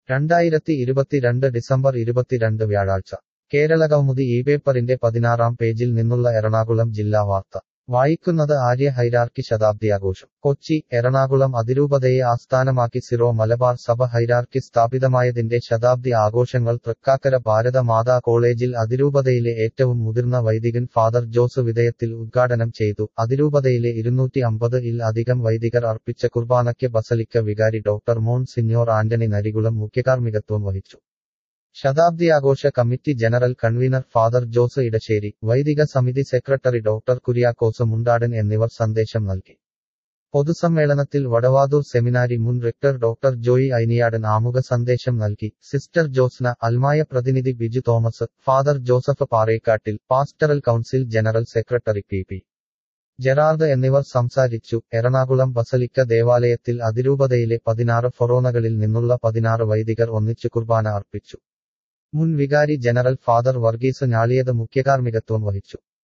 രണ്ടായിരത്തി ഇരുപത്തിരണ്ട് ഡിസംബർ ഇരുപത്തിരണ്ട് വ്യാഴാഴ്ച കേരള കൗമുദി ഈ പേപ്പറിന്റെ പതിനാറാം പേജിൽ നിന്നുള്ള എറണാകുളം ജില്ലാ വാർത്ത വായിക്കുന്നത് ആര്യ ഹൈരാർക്കി ശതാബ്ദിയാഘോഷം കൊച്ചി എറണാകുളം അതിരൂപതയെ ആസ്ഥാനമാക്കി സിറോ മലബാർ സഭ ഹൈരാർക്കി സ്ഥാപിതമായതിന്റെ ശതാബ്ദി ആഘോഷങ്ങൾ തൃക്കാക്കര ഭാരത മാതാ കോളേജിൽ അതിരൂപതയിലെ ഏറ്റവും മുതിർന്ന വൈദികൻ ഫാദർ ജോസ് വിധേയത്തിൽ ഉദ്ഘാടനം ചെയ്തു അതിരൂപതയിലെ ഇരുന്നൂറ്റി അമ്പത് ഇൽ അധികം വൈദികർ അർപ്പിച്ച കുർബാനയ്ക്ക് ബസലിക്ക വികാരി doctor monsignor Antony Narikulam മുഖ്യകാർമ്മികത്വം വഹിച്ചു ശതാബ്ദിയാഘോഷ committee general convener father Jose Edassery വൈദിക സമിതി സെക്രട്ടറി ഡോക്ടർ കുര്യാക്കോസ് മുണ്ടാടൻ എന്നിവർ സന്ദേശം നൽകി പൊതുസമ്മേളനത്തിൽ വടവാതൂർ സെമിനാരി മുൻ റെക്ടർ ഡോക്ടർ ജോയി ഐനിയാടൻ ആമുഖ സന്ദേശം നൽകി സിസ്റ്റർ ജോസ്ന അൽമായ പ്രതിനിധി Biju Thomas father Joseph Parekattil pastoral council general secretary P P Gerard എന്നിവർ സംസാരിച്ചു എറണാകുളം ബസലിക്ക ദേവാലയത്തിൽ അതിരൂപതയിലെ പതിനാറ് ഫൊറോനകളിൽ നിന്നുള്ള പതിനാറ് വൈദികർ ഒന്നിച്ചു കുർബാന അർപ്പിച്ചു മുൻ വികാരി ജനറൽ ഫാദർ വർഗീസ് ഞാളിയത് മുഖ്യകാർമ്മികത്വം വഹിച്ചു